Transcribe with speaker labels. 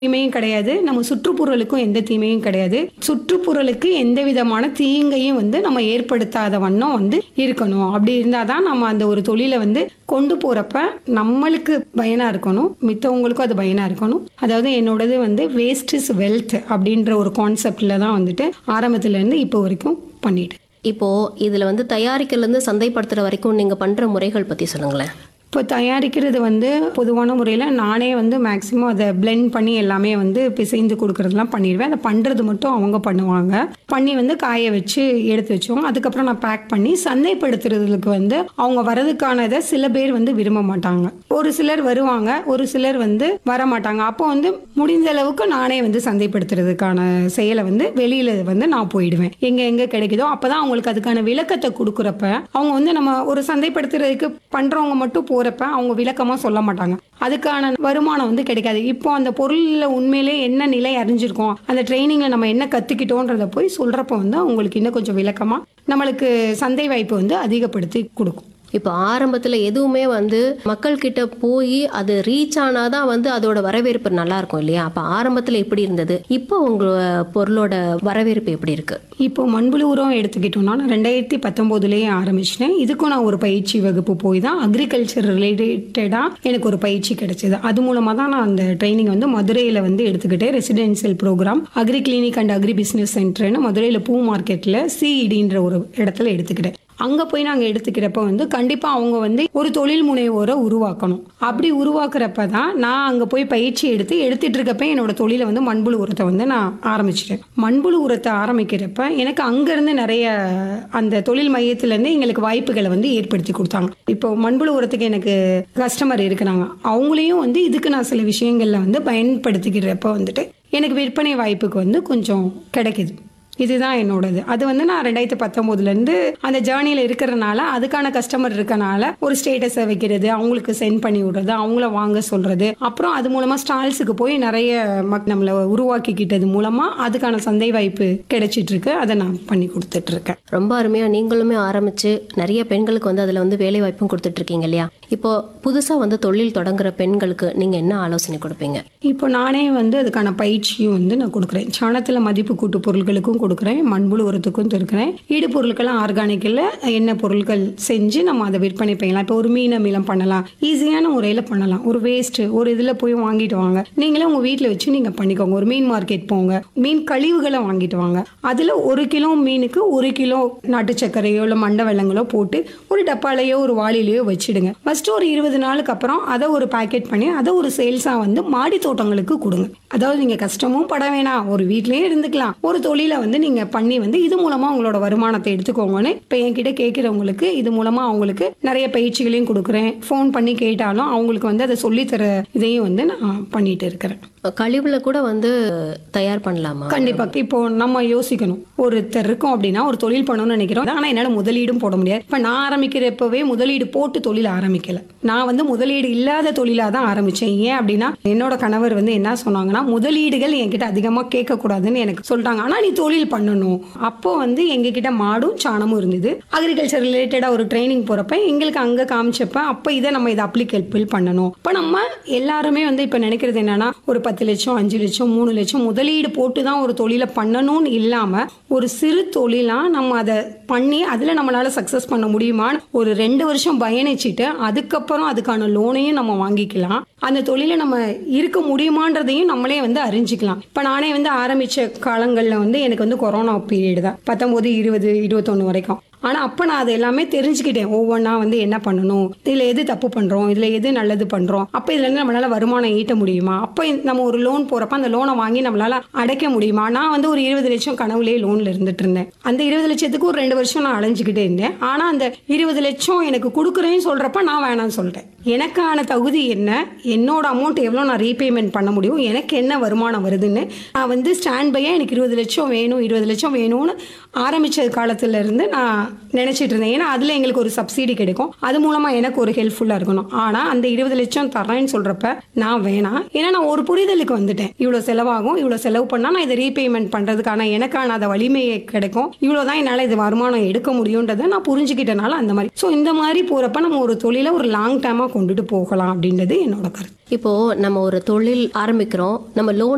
Speaker 1: தீமையும் கிடையாது நம்ம சுற்றுப்புறலுக்கும் எந்த தீமையும் கிடையாது சுற்றுப்புறலுக்கு எந்த விதமான தீங்கையும் வந்து நம்ம ஏற்படுத்தாத வண்ணம் வந்து இருக்கணும் அப்படி இருந்தால் தான் நம்ம அந்த ஒரு தொழிலை வந்து கொண்டு போகிறப்ப நம்மளுக்கு பயனாக இருக்கணும் மித்தவங்களுக்கும் அது பயனாக இருக்கணும் அதாவது என்னோடது வந்து வேஸ்ட் இஸ் வெல்த் அப்படின்ற ஒரு கான்செப்டில் தான் வந்துட்டு ஆரம்பத்துலேருந்து இப்போ வரைக்கும் பண்ணிட்டு
Speaker 2: இப்போ இதுல வந்து தயாரிக்கிறதுல இருந்து சந்தைப்படுத்துற வரைக்கும் நீங்க பண்ற முறைகள் பத்தி சொல்லுங்களேன்
Speaker 1: இப்போ தயாரிக்கிறது வந்து பொதுவான முறையில் நானே வந்து மேக்ஸிமம் அதை blend பண்ணி எல்லாமே வந்து பிசைந்து கொடுக்கறதெல்லாம் பண்ணிடுவேன் அதை பண்ணுறது மட்டும் அவங்க பண்ணுவாங்க பண்ணி வந்து காய வச்சு எடுத்து வச்சோம் அதுக்கப்புறம் நான் பேக் பண்ணி சந்தைப்படுத்துறதுக்கு வந்து அவங்க வரதுக்கானதை சில பேர் வந்து விரும்ப மாட்டாங்க ஒரு சிலர் வருவாங்க ஒரு சிலர் வந்து வர மாட்டாங்க அப்போ வந்து முடிந்த அளவுக்கு நானே வந்து சந்தைப்படுத்துறதுக்கான செயலை வந்து வெளியில வந்து நான் போயிடுவேன் எங்க எங்க கிடைக்குதோ அப்பதான் அவங்களுக்கு அதுக்கான விளக்கத்தை கொடுக்குறப்ப அவங்க வந்து நம்ம ஒரு சந்தைப்படுத்துறதுக்கு பண்றவங்க மட்டும் போறப்ப அவங்க விளக்கமா சொல்ல மாட்டாங்க அதுக்கான வருமானம் வந்து கிடைக்காது இப்போ அந்த பொருள்ல உண்மையிலே என்ன நிலை அறிஞ்சிருக்கோம் அந்த ட்ரைனிங்ல நம்ம என்ன கத்துக்கிட்டோன்றத போய் சொல்றப்ப வந்து அவங்களுக்கு இன்னும் கொஞ்சம் விளக்கமா நம்மளுக்கு சந்தை வாய்ப்பு வந்து அதிகப்படுத்தி கொடுக்கும்
Speaker 2: இப்போ ஆரம்பத்துல எதுவுமே வந்து மக்கள் கிட்ட போய் அது ரீச் ஆனாதான் வந்து அதோட வரவேற்பு நல்லா இருக்கும் இல்லையா அப்ப ஆரம்பத்துல எப்படி இருந்தது இப்போ உங்க பொருளோட வரவேற்பு எப்படி இருக்கு
Speaker 1: இப்போ மண்புழு உரம் எடுத்துக்கிட்டோம்னா நான் ரெண்டாயிரத்தி பத்தொம்போதுலேயே ஆரம்பிச்சிட்டேன் இதுக்கும் நான் ஒரு பயிற்சி வகுப்பு போய் தான் அக்ரிகல்ச்சர் ரிலேட்டடாக எனக்கு ஒரு பயிற்சி கிடைச்சது அது மூலமாக தான் நான் அந்த ட்ரைனிங் வந்து மதுரையில் வந்து எடுத்துக்கிட்டேன் residential programme agri clinic and agri business சென்டர்னு மதுரையில் பூ மார்க்கெட்டில் சிஇடின்ற ஒரு இடத்துல எடுத்துக்கிட்டேன் அங்கே போய் நாங்கள் எடுத்துக்கிறப்ப வந்து கண்டிப்பாக அவங்க வந்து ஒரு தொழில் முனைவோரை உருவாக்கணும் அப்படி உருவாக்குறப்ப தான் நான் அங்கே போய் பயிற்சி எடுத்து எடுத்துட்டு இருக்கப்ப என்னோட தொழிலை வந்து மண்புழு உரத்தை வந்து நான் ஆரம்பிச்சிட்டேன் மண்புழு உரத்தை ஆரம்பிக்கிறப்ப எனக்கு அங்கேருந்து நிறைய அந்த தொழில் மையத்துலேருந்து எங்களுக்கு வாய்ப்புகளை வந்து ஏற்படுத்தி கொடுத்தாங்க இப்போ மண்புழு உரத்துக்கு எனக்கு கஸ்டமர் இருக்கிறாங்க அவங்களையும் வந்து இதுக்கு நான் சில விஷயங்களில் வந்து பயன்படுத்திக்கிறப்ப வந்துட்டு எனக்கு விற்பனை வாய்ப்புக்கு வந்து கொஞ்சம் கிடைக்குது இதுதான் என்னோடது அது வந்து நான் ரெண்டாயிரத்தி பத்தொம்போதுலேருந்து அந்த ஜேர்னியில் இருக்கிறனால அதுக்கான கஸ்டமர் இருக்கனால ஒரு ஸ்டேட்டஸை வைக்கிறது அவங்களுக்கு சென்ட் பண்ணி விடுறது அவங்கள வாங்க சொல்றது அப்புறம் அது மூலமா ஸ்டால்ஸுக்கு போய் நிறைய மக் நம்மளை உருவாக்கிக்கிட்டது மூலமா அதுக்கான சந்தை வாய்ப்பு கிடைச்சிட்டு இருக்கு அதை நான் பண்ணி கொடுத்துட்டு இருக்கேன்
Speaker 2: ரொம்ப அருமையா நீங்களுமே ஆரம்பிச்சு நிறைய பெண்களுக்கு வந்து அதுல வந்து வேலை வாய்ப்பும் கொடுத்துட்டு இருக்கீங்க இல்லையா இப்போ புதுசா வந்து தொழில் தொடங்குற பெண்களுக்கு நீங்க என்ன ஆலோசனை கொடுப்பீங்க
Speaker 1: இப்போ நானே வந்து அதுக்கான பயிற்சியும் வந்து நான் கொடுக்குறேன் சாணத்தில் மதிப்பு கூட்டு பொருட்களுக்கும் கொடுக்குறேன் மண்புழு உரத்துக்கும் இருக்கிறேன் ஈடு பொருட்கள்லாம் ஆர்கானிக்கில் என்ன பொருட்கள் செஞ்சு நம்ம அதை விற்பனை பண்ணலாம் இப்போ ஒரு மீன் அமிலம் பண்ணலாம் ஈஸியான முறையில் பண்ணலாம் ஒரு வேஸ்ட்டு ஒரு இதில் போய் வாங்கிட்டு வாங்க நீங்களே உங்கள் வீட்டில் வச்சு நீங்கள் பண்ணிக்கோங்க ஒரு மீன் மார்க்கெட் போங்க மீன் கழிவுகளை வாங்கிட்டு வாங்க அதில் ஒரு கிலோ மீனுக்கு ஒரு கிலோ நாட்டு சர்க்கரையோ இல்லை மண்டை வெள்ளங்களோ போட்டு ஒரு டப்பாலையோ ஒரு வாளிலையோ வச்சிடுங்க ஃபர்ஸ்ட் ஒரு இருபது நாளுக்கு அப்புறம் அதை ஒரு பேக்கெட் பண்ணி அதை ஒரு சேல்ஸாக வந்து மாடி தோட்டங்களுக்கு கொடுங்க அதாவது நீங்கள் கஷ்டமும் பட வேணாம் ஒரு வீட்லயே இருந்துக்கலாம் ஒரு தொழிலை வந்து நீங்கள் பண்ணி வந்து இது மூலமாக உங்களோட வருமானத்தை எடுத்துக்கோங்கன்னு இப்போ என்கிட்ட கேட்குறவங்களுக்கு இது மூலமாக அவங்களுக்கு நிறைய பயிற்சிகளையும் கொடுக்குறேன் ஃபோன் பண்ணி கேட்டாலும் அவங்களுக்கு வந்து அதை சொல்லித்தர இதையும் வந்து நான் பண்ணிட்டு இருக்கிறேன்
Speaker 2: கழிவுல கூட வந்து தயார் பண்ணலாமா
Speaker 1: கண்டிப்பா இப்போ நம்ம யோசிக்கணும் ஒருத்தர் இருக்கோம் அப்படின்னா ஒரு தொழில் பண்ணணும்னு நினைக்கிறோம் ஆனா என்னால முதலீடும் போட முடியாது இப்ப நான் ஆரம்பிக்கிறப்பவே முதலீடு போட்டு தொழில் ஆரம்பிக்கல நான் வந்து முதலீடு இல்லாத தொழிலா தான் ஆரம்பிச்சேன் ஏன் அப்படின்னா என்னோட கணவர் வந்து என்ன சொன்னாங்கன்னா முதலீடுகள் என்கிட்ட அதிகமா கேட்க கூடாதுன்னு எனக்கு சொல்லிட்டாங்க ஆனா நீ தொழில் பண்ணணும் அப்போ வந்து எங்க கிட்ட மாடும் சாணமும் இருந்தது அக்ரிகல்ச்சர் ரிலேட்டடா ஒரு ட்ரைனிங் போறப்ப எங்களுக்கு அங்க காமிச்சப்ப அப்ப இதை நம்ம இதை அப்ளிகேபிள் பண்ணணும் இப்ப நம்ம எல்லாருமே வந்து இப்ப நினைக்கிறது என்னன்னா ஒரு பத்து லட்சம் அஞ்சு லட்சம் மூணு லட்சம் முதலீடு போட்டு தான் ஒரு தொழிலை பண்ணணும்னு இல்லாம ஒரு சிறு தொழிலா நம்ம அதை பண்ணி அதுல நம்மளால சக்சஸ் பண்ண முடியுமான்னு ஒரு ரெண்டு வருஷம் பயணிச்சுட்டு அதுக்கப்புறம் அதுக்கான லோனையும் நம்ம வாங்கிக்கலாம் அந்த தொழிலை நம்ம இருக்க முடியுமான்றதையும் நம்மளே வந்து அறிஞ்சிக்கலாம் இப்போ நானே வந்து ஆரம்பிச்ச காலங்களில் வந்து எனக்கு வந்து கொரோனா பீரியட் தான் பத்தொம்போது இருபது இருபத்தொன்று வரைக்கும் ஆனால் அப்போ நான் அதை எல்லாமே தெரிஞ்சுக்கிட்டேன் ஒவ்வொன்றா வந்து என்ன பண்ணணும் இதில் எது தப்பு பண்ணுறோம் இதில் எது நல்லது பண்ணுறோம் அப்போ இதுலேருந்து நம்மளால் வருமானம் ஈட்ட முடியுமா அப்போ நம்ம ஒரு லோன் போகிறப்ப அந்த லோனை வாங்கி நம்மளால் அடைக்க முடியுமா நான் வந்து ஒரு இருபது லட்சம் கனவுலேயே லோனில் இருந்துட்டு இருந்தேன் அந்த இருபது லட்சத்துக்கு ஒரு ரெண்டு வருஷம் நான் அலைஞ்சிக்கிட்டே இருந்தேன் ஆனால் அந்த இருபது லட்சம் எனக்கு கொடுக்குறேன்னு சொல்கிறப்ப நான் வேணாம்னு சொல்லிட்டேன் எனக்கான தகுதி என்ன என்னோட அமௌண்ட் எவ்வளோ நான் ரீபேமெண்ட் பண்ண முடியும் எனக்கு என்ன வருமானம் வருதுன்னு நான் வந்து ஸ்டாண்ட் பையாக எனக்கு இருபது லட்சம் வேணும் இருபது லட்சம் வேணும்னு ஆரம்பிச்ச காலத்துல இருந்து நான் நினைச்சிட்டு இருந்தேன் ஏன்னா அதுல எங்களுக்கு ஒரு சப்சிடி கிடைக்கும் அது மூலமா எனக்கு ஒரு ஹெல்ப்ஃபுல்லா இருக்கணும் ஆனா அந்த இருபது லட்சம் தரேன்னு சொல்றப்ப நான் வேணாம் ஏன்னா நான் ஒரு புரிதலுக்கு வந்துட்டேன் இவ்வளவு செலவாகும் இவ்வளவு செலவு பண்ணா நான் இதை ரீபேமெண்ட் பண்றதுக்கான எனக்கான அந்த வலிமையை கிடைக்கும் இவ்வளவுதான் என்னால இது வருமானம் எடுக்க முடியுன்றதை நான் புரிஞ்சுக்கிட்டனால அந்த மாதிரி ஸோ இந்த மாதிரி போறப்ப நம்ம ஒரு தொழிலை ஒரு லாங் டேமா கொண்டுட்டு போகலாம் அப்படின்றது என்னோட கருத்து
Speaker 2: இப்போ நம்ம ஒரு தொழில் ஆரம்பிக்கிறோம் நம்ம லோன்